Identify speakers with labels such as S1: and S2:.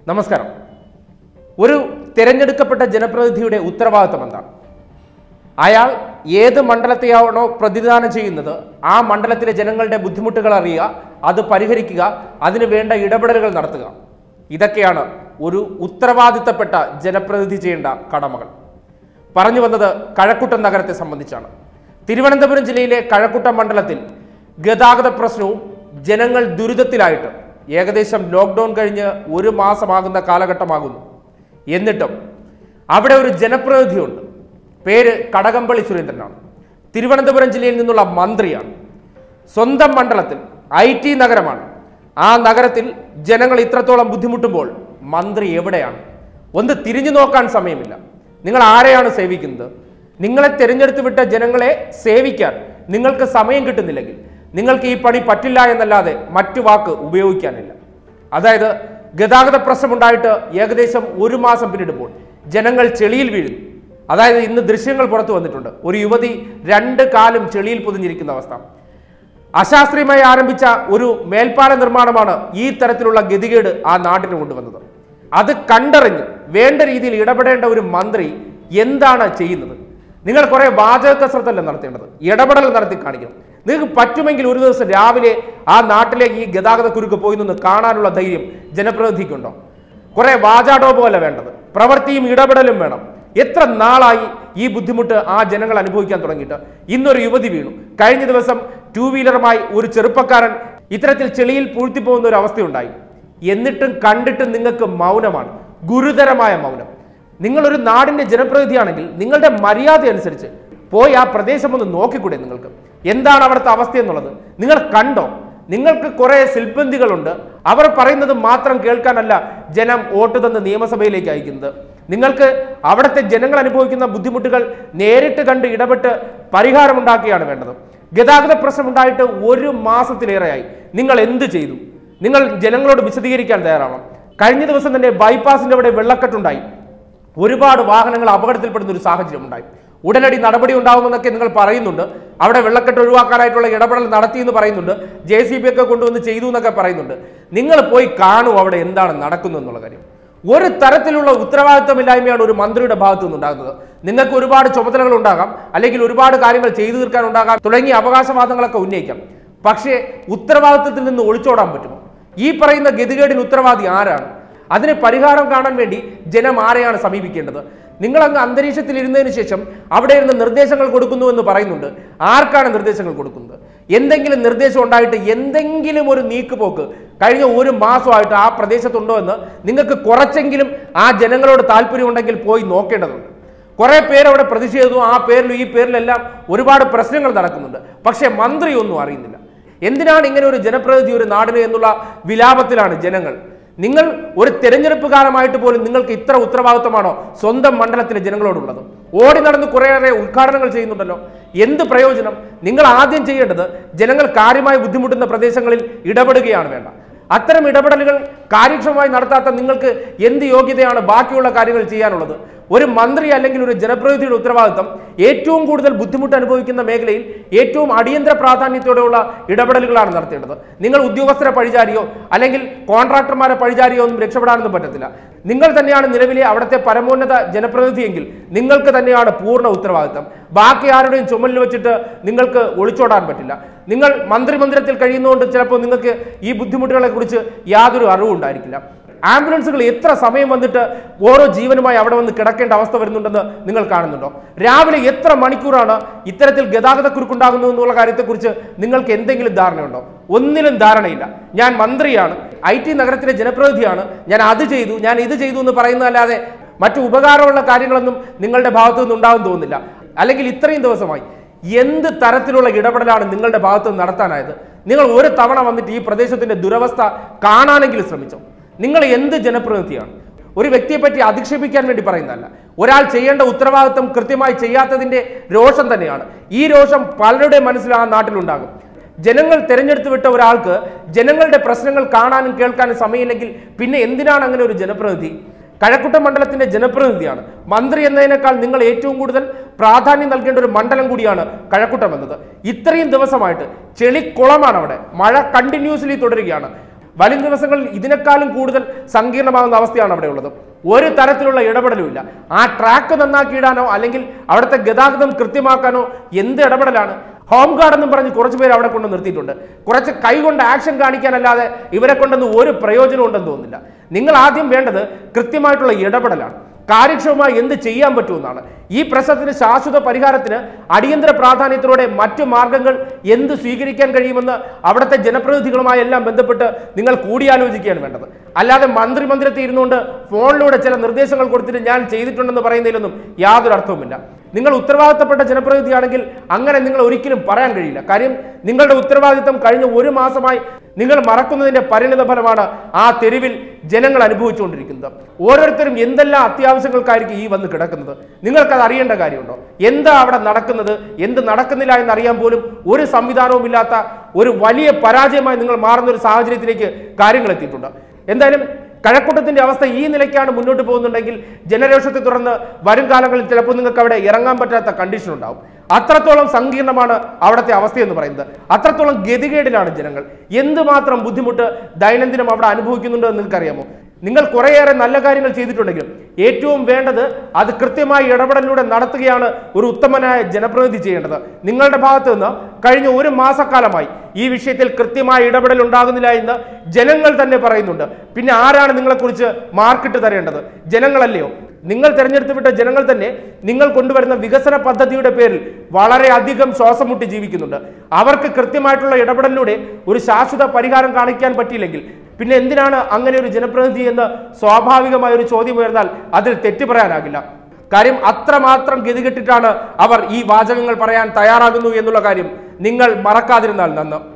S1: നമസ്കാരം ഒരു തിരഞ്ഞെടുക്കപ്പെട്ട ജനപ്രതിനിധിയുടെ ഉത്തരവാദിത്തം എന്താണ് അയാൾ ഏത് മണ്ഡലത്തെയാണോ പ്രതിദാനം ചെയ്യുന്നത് ആ മണ്ഡലത്തിലെ ജനങ്ങളുടെ ബുദ്ധിമുട്ടുകൾ അറിയുക അത് പരിഹരിക്കുക അതിന് വേണ്ട ഇടപെടലുകൾ നടത്തുക ഇതൊക്കെയാണ് ഒരു ഉത്തരവാദിത്തപ്പെട്ട ജനപ്രതിനിധി ചെയ്യേണ്ട കടമകൾ പറഞ്ഞു വന്നത് കഴക്കൂട്ടം നഗരത്തെ സംബന്ധിച്ചാണ് തിരുവനന്തപുരം ജില്ലയിലെ കഴക്കൂട്ടം മണ്ഡലത്തിൽ ഗതാഗത പ്രശ്നവും ജനങ്ങൾ ദുരിതത്തിലായിട്ട് ഏകദേശം ലോക്ക്ഡൗൺ കഴിഞ്ഞ് ഒരു മാസമാകുന്ന കാലഘട്ടമാകുന്നു എന്നിട്ടും അവിടെ ഒരു ജനപ്രതിനിധിയുണ്ട് പേര് കടകംപള്ളി സുരേന്ദ്രനാണ് തിരുവനന്തപുരം ജില്ലയിൽ നിന്നുള്ള മന്ത്രിയാണ് സ്വന്തം മണ്ഡലത്തിൽ ഐ ടി നഗരമാണ് ആ നഗരത്തിൽ ജനങ്ങൾ ഇത്രത്തോളം ബുദ്ധിമുട്ടുമ്പോൾ മന്ത്രി എവിടെയാണ് ഒന്ന് തിരിഞ്ഞു നോക്കാൻ സമയമില്ല നിങ്ങൾ ആരെയാണ് സേവിക്കുന്നത് നിങ്ങളെ തിരഞ്ഞെടുത്ത് വിട്ട ജനങ്ങളെ സേവിക്കാൻ നിങ്ങൾക്ക് സമയം കിട്ടുന്നില്ലെങ്കിൽ നിങ്ങൾക്ക് ഈ പണി പറ്റില്ല എന്നല്ലാതെ മറ്റു വാക്ക് ഉപയോഗിക്കാനില്ല അതായത് ഗതാഗത പ്രശ്നമുണ്ടായിട്ട് ഏകദേശം ഒരു മാസം പിന്നിടുമ്പോൾ ജനങ്ങൾ ചെളിയിൽ വീഴുന്നു അതായത് ഇന്ന് ദൃശ്യങ്ങൾ പുറത്തു വന്നിട്ടുണ്ട് ഒരു യുവതി രണ്ട് കാലും ചെളിയിൽ പൊതിഞ്ഞിരിക്കുന്ന അവസ്ഥ അശാസ്ത്രീയമായി ആരംഭിച്ച ഒരു മേൽപ്പാല നിർമ്മാണമാണ് ഈ തരത്തിലുള്ള ഗതികേട് ആ നാട്ടിന് കൊണ്ടുവന്നത് അത് കണ്ടറിഞ്ഞ് വേണ്ട രീതിയിൽ ഇടപെടേണ്ട ഒരു മന്ത്രി എന്താണ് ചെയ്യുന്നത് നിങ്ങൾ കുറെ വാചക കസരത്തല്ല നടത്തേണ്ടത് ഇടപെടൽ നടത്തി കാണിക്കണം നിങ്ങൾക്ക് പറ്റുമെങ്കിൽ ഒരു ദിവസം രാവിലെ ആ നാട്ടിലെ ഈ ഗതാഗത കുരുക്ക് പോയി നിന്ന് കാണാനുള്ള ധൈര്യം ജനപ്രതിനിധിക്കുണ്ടോ കുറെ വാചാടോ പോലെ വേണ്ടത് പ്രവൃത്തിയും ഇടപെടലും വേണം എത്ര നാളായി ഈ ബുദ്ധിമുട്ട് ആ ജനങ്ങൾ അനുഭവിക്കാൻ തുടങ്ങിയിട്ട് ഇന്നൊരു യുവതി വീണു കഴിഞ്ഞ ദിവസം ടൂ വീലറുമായി ഒരു ചെറുപ്പക്കാരൻ ഇത്തരത്തിൽ ചെളിയിൽ പൂഴ്ത്തിപ്പോകുന്ന ഒരു അവസ്ഥയുണ്ടായി എന്നിട്ടും കണ്ടിട്ടും നിങ്ങൾക്ക് മൗനമാണ് ഗുരുതരമായ മൗനം നിങ്ങളൊരു നാടിന്റെ ജനപ്രതിനിധിയാണെങ്കിൽ നിങ്ങളുടെ മര്യാദ അനുസരിച്ച് പോയി ആ പ്രദേശം ഒന്ന് നോക്കിക്കൂടെ നിങ്ങൾക്ക് എന്താണ് അവിടുത്തെ അവസ്ഥ എന്നുള്ളത് നിങ്ങൾ കണ്ടോ നിങ്ങൾക്ക് കുറെ ശില്പന്തികളുണ്ട് അവർ പറയുന്നത് മാത്രം കേൾക്കാനല്ല ജനം വോട്ട് തന്ന് നിയമസഭയിലേക്ക് അയക്കുന്നത് നിങ്ങൾക്ക് അവിടുത്തെ ജനങ്ങൾ അനുഭവിക്കുന്ന ബുദ്ധിമുട്ടുകൾ നേരിട്ട് കണ്ട് ഇടപെട്ട് പരിഹാരമുണ്ടാക്കുകയാണ് വേണ്ടത് ഗതാഗത പ്രശ്നം ഉണ്ടായിട്ട് ഒരു മാസത്തിലേറെയായി നിങ്ങൾ എന്ത് ചെയ്തു നിങ്ങൾ ജനങ്ങളോട് വിശദീകരിക്കാൻ തയ്യാറാവണം കഴിഞ്ഞ ദിവസം തന്നെ ബൈപ്പാസിന്റെ അവിടെ വെള്ളക്കെട്ടുണ്ടായി ഒരുപാട് വാഹനങ്ങൾ അപകടത്തിൽപ്പെടുന്ന ഒരു സാഹചര്യം ഉണ്ടായി ഉടനടി നടപടി ഉണ്ടാകുമെന്നൊക്കെ നിങ്ങൾ പറയുന്നുണ്ട് അവിടെ വെള്ളക്കെട്ട് ഒഴിവാക്കാനായിട്ടുള്ള ഇടപെടൽ നടത്തി എന്ന് പറയുന്നുണ്ട് ജെ സി ബി ഒക്കെ കൊണ്ടുവന്ന് ചെയ്തു എന്നൊക്കെ പറയുന്നുണ്ട് നിങ്ങൾ പോയി കാണൂ അവിടെ എന്താണ് നടക്കുന്നത് എന്നുള്ള കാര്യം ഒരു തരത്തിലുള്ള ഉത്തരവാദിത്തമില്ലായ്മയാണ് ഒരു മന്ത്രിയുടെ ഭാഗത്തു നിന്നുണ്ടാകുന്നത് നിങ്ങൾക്ക് ഒരുപാട് ചുമതലകൾ ഉണ്ടാകാം അല്ലെങ്കിൽ ഒരുപാട് കാര്യങ്ങൾ ചെയ്തു തീർക്കാൻ ഉണ്ടാകാം തുടങ്ങിയ അവകാശവാദങ്ങളൊക്കെ ഉന്നയിക്കാം പക്ഷേ ഉത്തരവാദിത്തത്തിൽ നിന്ന് ഒളിച്ചോടാൻ പറ്റുമോ ഈ പറയുന്ന ഗതികേടിന് ഉത്തരവാദി ആരാണ് അതിന് പരിഹാരം കാണാൻ വേണ്ടി ജനം ആരെയാണ് സമീപിക്കേണ്ടത് നിങ്ങൾ അങ്ങ് അന്തരീക്ഷത്തിൽ ഇരുന്നതിന് ശേഷം അവിടെ ഇരുന്ന് നിർദ്ദേശങ്ങൾ കൊടുക്കുന്നു എന്ന് പറയുന്നുണ്ട് ആർക്കാണ് നിർദ്ദേശങ്ങൾ കൊടുക്കുന്നത് എന്തെങ്കിലും നിർദ്ദേശം ഉണ്ടായിട്ട് എന്തെങ്കിലും ഒരു നീക്കുപോക്ക് കഴിഞ്ഞ ഒരു മാസമായിട്ട് ആ പ്രദേശത്തുണ്ടോ എന്ന് നിങ്ങൾക്ക് കുറച്ചെങ്കിലും ആ ജനങ്ങളോട് താല്പര്യമുണ്ടെങ്കിൽ പോയി നോക്കേണ്ടതുണ്ട് കുറെ പേര് അവിടെ പ്രതിഷേധവും ആ പേരിലും ഈ പേരിലെല്ലാം ഒരുപാട് പ്രശ്നങ്ങൾ നടക്കുന്നുണ്ട് പക്ഷേ മന്ത്രി ഒന്നും അറിയുന്നില്ല എന്തിനാണ് ഇങ്ങനെ ഒരു ജനപ്രതിനിധി ഒരു നാടിന് എന്നുള്ള വിലാപത്തിലാണ് ജനങ്ങൾ നിങ്ങൾ ഒരു തെരഞ്ഞെടുപ്പ് കാലമായിട്ട് പോലും നിങ്ങൾക്ക് ഇത്ര ഉത്തരവാദിത്തമാണോ സ്വന്തം മണ്ഡലത്തിലെ ജനങ്ങളോടുള്ളത് ഓടി നടന്ന് കുറേയേറെ ഉദ്ഘാടനങ്ങൾ ചെയ്യുന്നുണ്ടല്ലോ എന്ത് പ്രയോജനം നിങ്ങൾ ആദ്യം ചെയ്യേണ്ടത് ജനങ്ങൾ കാര്യമായി ബുദ്ധിമുട്ടുന്ന പ്രദേശങ്ങളിൽ ഇടപെടുകയാണ് വേണ്ട അത്തരം ഇടപെടലുകൾ കാര്യക്ഷമമായി നടത്താത്ത നിങ്ങൾക്ക് എന്ത് യോഗ്യതയാണ് ബാക്കിയുള്ള കാര്യങ്ങൾ ചെയ്യാനുള്ളത് ഒരു മന്ത്രി അല്ലെങ്കിൽ ഒരു ജനപ്രതിനിധിയുടെ ഉത്തരവാദിത്തം ഏറ്റവും കൂടുതൽ ബുദ്ധിമുട്ട് അനുഭവിക്കുന്ന മേഖലയിൽ ഏറ്റവും അടിയന്തര പ്രാധാന്യത്തോടെയുള്ള ഇടപെടലുകളാണ് നടത്തേണ്ടത് നിങ്ങൾ ഉദ്യോഗസ്ഥരെ പഴിചാരിയോ അല്ലെങ്കിൽ കോൺട്രാക്ടർമാരെ പഴിചാരിയോ ഒന്നും രക്ഷപ്പെടാനൊന്നും പറ്റത്തില്ല നിങ്ങൾ തന്നെയാണ് നിലവിലെ അവിടുത്തെ പരമോന്നത ജനപ്രതിനിധിയെങ്കിൽ നിങ്ങൾക്ക് തന്നെയാണ് പൂർണ്ണ ഉത്തരവാദിത്തം ബാക്കി ആരുടെയും ചുമലിൽ വെച്ചിട്ട് നിങ്ങൾക്ക് ഒളിച്ചോടാൻ പറ്റില്ല നിങ്ങൾ മന്ത്രിമന്ദിരത്തിൽ കഴിയുന്നതുകൊണ്ട് ചിലപ്പോൾ നിങ്ങൾക്ക് ഈ ബുദ്ധിമുട്ടുകളെ കുറിച്ച് യാതൊരു അറിവും ഉണ്ടായിരിക്കില്ല ആംബുലൻസുകൾ എത്ര സമയം വന്നിട്ട് ഓരോ ജീവനുമായി അവിടെ വന്ന് കിടക്കേണ്ട അവസ്ഥ വരുന്നുണ്ടെന്ന് നിങ്ങൾ കാണുന്നുണ്ടോ രാവിലെ എത്ര മണിക്കൂറാണ് ഇത്തരത്തിൽ ഗതാഗത കുരുക്കുണ്ടാകുന്നു എന്നുള്ള കാര്യത്തെക്കുറിച്ച് നിങ്ങൾക്ക് എന്തെങ്കിലും ധാരണയുണ്ടോ ഒന്നിലും ധാരണയില്ല ഞാൻ മന്ത്രിയാണ് ഐ ടി നഗരത്തിലെ ജനപ്രതിനിധിയാണ് ഞാൻ അത് ചെയ്തു ഞാൻ ഇത് ചെയ്തു എന്ന് പറയുന്നതല്ലാതെ മറ്റു ഉപകാരമുള്ള കാര്യങ്ങളൊന്നും നിങ്ങളുടെ ഭാഗത്തു നിന്ന് ഉണ്ടാകും തോന്നുന്നില്ല അല്ലെങ്കിൽ ഇത്രയും ദിവസമായി എന്ത് തരത്തിലുള്ള ഇടപെടലാണ് നിങ്ങളുടെ ഭാഗത്ത് നിന്ന് നടത്താനായത് നിങ്ങൾ ഒരു തവണ വന്നിട്ട് ഈ പ്രദേശത്തിന്റെ ദുരവസ്ഥ കാണാനെങ്കിലും ശ്രമിച്ചോ നിങ്ങൾ എന്ത് ജനപ്രതിനിധിയാണ് ഒരു വ്യക്തിയെ പറ്റി അധിക്ഷേപിക്കാൻ വേണ്ടി പറയുന്നതല്ല ഒരാൾ ചെയ്യേണ്ട ഉത്തരവാദിത്വം കൃത്യമായി ചെയ്യാത്തതിന്റെ രോഷം തന്നെയാണ് ഈ രോഷം പലരുടെ മനസ്സിൽ ആ നാട്ടിലുണ്ടാകും ജനങ്ങൾ തെരഞ്ഞെടുത്ത് വിട്ട ഒരാൾക്ക് ജനങ്ങളുടെ പ്രശ്നങ്ങൾ കാണാനും കേൾക്കാനും സമയമില്ലെങ്കിൽ പിന്നെ എന്തിനാണ് അങ്ങനെ ഒരു ജനപ്രതിനിധി കഴക്കൂട്ടം മണ്ഡലത്തിന്റെ ജനപ്രതിനിധിയാണ് മന്ത്രി എന്നതിനേക്കാൾ നിങ്ങൾ ഏറ്റവും കൂടുതൽ പ്രാധാന്യം നൽകേണ്ട ഒരു മണ്ഡലം കൂടിയാണ് കഴക്കൂട്ടം എന്നത് ഇത്രയും ദിവസമായിട്ട് ചെളിക്കുളമാണ് അവിടെ മഴ കണ്ടിന്യൂസ്ലി തുടരുകയാണ് വരും ദിവസങ്ങളിൽ ഇതിനേക്കാളും കൂടുതൽ സങ്കീർണമാകുന്ന അവസ്ഥയാണ് അവിടെ ഉള്ളത് ഒരു തരത്തിലുള്ള ഇടപെടലും ഇല്ല ആ ട്രാക്ക് നന്നാക്കിയിടാനോ അല്ലെങ്കിൽ അവിടുത്തെ ഗതാഗതം കൃത്യമാക്കാനോ എന്ത് ഇടപെടലാണ് ഹോം ഗാർഡ് എന്നും പറഞ്ഞ് കുറച്ച് പേര് അവിടെ കൊണ്ട് നിർത്തിയിട്ടുണ്ട് കുറച്ച് കൈകൊണ്ട് ആക്ഷൻ കാണിക്കാനല്ലാതെ ഇവരെ കൊണ്ടൊന്നും ഒരു പ്രയോജനം ഉണ്ടെന്ന് തോന്നുന്നില്ല നിങ്ങൾ ആദ്യം വേണ്ടത് കൃത്യമായിട്ടുള്ള ഇടപെടലാണ് കാര്യക്ഷമമായി എന്ത് ചെയ്യാൻ പറ്റുമെന്നാണ് ഈ പ്രശ്നത്തിന് ശാശ്വത പരിഹാരത്തിന് അടിയന്തര പ്രാധാന്യത്തോടെ മറ്റു മാർഗങ്ങൾ എന്ത് സ്വീകരിക്കാൻ കഴിയുമെന്ന് അവിടുത്തെ ജനപ്രതിനിധികളുമായി എല്ലാം ബന്ധപ്പെട്ട് നിങ്ങൾ കൂടിയാലോചിക്കുകയാണ് വേണ്ടത് അല്ലാതെ മന്ത്രി മന്ദിരത്തിൽ ഇരുന്നുകൊണ്ട് ഫോണിലൂടെ ചില നിർദ്ദേശങ്ങൾ കൊടുത്തിട്ട് ഞാൻ ചെയ്തിട്ടുണ്ടെന്ന് പറയുന്നതിലൊന്നും യാതൊരു അർത്ഥവുമില്ല നിങ്ങൾ ഉത്തരവാദിത്തപ്പെട്ട ജനപ്രതിനിധിയാണെങ്കിൽ അങ്ങനെ നിങ്ങൾ ഒരിക്കലും പറയാൻ കഴിയില്ല കാര്യം നിങ്ങളുടെ ഉത്തരവാദിത്തം കഴിഞ്ഞ ഒരു മാസമായി നിങ്ങൾ മറക്കുന്നതിന്റെ പരിണിത ഫലമാണ് ആ തെരുവിൽ ജനങ്ങൾ അനുഭവിച്ചുകൊണ്ടിരിക്കുന്നത് ഓരോരുത്തരും എന്തെല്ലാം അത്യാവശ്യങ്ങൾക്കായിരിക്കും ഈ വന്ന് കിടക്കുന്നത് നിങ്ങൾക്കത് അറിയേണ്ട കാര്യമുണ്ടോ എന്താ അവിടെ നടക്കുന്നത് എന്ത് നടക്കുന്നില്ല എന്നറിയാൻ പോലും ഒരു സംവിധാനവും ഇല്ലാത്ത ഒരു വലിയ പരാജയമായി നിങ്ങൾ മാറുന്ന ഒരു സാഹചര്യത്തിലേക്ക് കാര്യങ്ങൾ എത്തിയിട്ടുണ്ട് എന്തായാലും കഴക്കൂട്ടത്തിന്റെ അവസ്ഥ ഈ നിലയ്ക്കാണ് മുന്നോട്ട് പോകുന്നുണ്ടെങ്കിൽ ജനരോഷത്തെ തുടർന്ന് വരും കാലങ്ങളിൽ ചിലപ്പോൾ നിങ്ങൾക്ക് അവിടെ ഇറങ്ങാൻ പറ്റാത്ത കണ്ടീഷൻ ഉണ്ടാവും അത്രത്തോളം സങ്കീർണമാണ് അവിടുത്തെ അവസ്ഥ എന്ന് പറയുന്നത് അത്രത്തോളം ഗതികേടിലാണ് ജനങ്ങൾ എന്തുമാത്രം ബുദ്ധിമുട്ട് ദൈനംദിനം അവിടെ അനുഭവിക്കുന്നുണ്ട് എന്ന് നിങ്ങൾക്കറിയാമോ നിങ്ങൾ കുറേയേറെ നല്ല കാര്യങ്ങൾ ചെയ്തിട്ടുണ്ടെങ്കിലും ഏറ്റവും വേണ്ടത് അത് കൃത്യമായി ഇടപെടലിലൂടെ നടത്തുകയാണ് ഒരു ഉത്തമനായ ജനപ്രതിനിധി ചെയ്യേണ്ടത് നിങ്ങളുടെ ഭാഗത്ത് നിന്ന് കഴിഞ്ഞ ഒരു മാസക്കാലമായി ഈ വിഷയത്തിൽ കൃത്യമായ ഇടപെടൽ ഉണ്ടാകുന്നില്ല എന്ന് ജനങ്ങൾ തന്നെ പറയുന്നുണ്ട് പിന്നെ ആരാണ് നിങ്ങളെക്കുറിച്ച് മാർക്കിട്ട് തരേണ്ടത് ജനങ്ങളല്ലയോ നിങ്ങൾ തെരഞ്ഞെടുത്ത് വിട്ട ജനങ്ങൾ തന്നെ നിങ്ങൾ കൊണ്ടുവരുന്ന വികസന പദ്ധതിയുടെ പേരിൽ വളരെയധികം ശ്വാസം മുട്ടി ജീവിക്കുന്നുണ്ട് അവർക്ക് കൃത്യമായിട്ടുള്ള ഇടപെടലിലൂടെ ഒരു ശാശ്വത പരിഹാരം കാണിക്കാൻ പറ്റിയില്ലെങ്കിൽ പിന്നെ എന്തിനാണ് അങ്ങനെ ഒരു ജനപ്രതിനിധി എന്ന് സ്വാഭാവികമായ ഒരു ചോദ്യം ഉയർന്നാൽ അതിൽ തെറ്റു പറയാനാകില്ല കാര്യം അത്രമാത്രം ഗതികെട്ടിട്ടാണ് അവർ ഈ വാചകങ്ങൾ പറയാൻ തയ്യാറാകുന്നു എന്നുള്ള കാര്യം നിങ്ങൾ മറക്കാതിരുന്നാൽ നന്ന്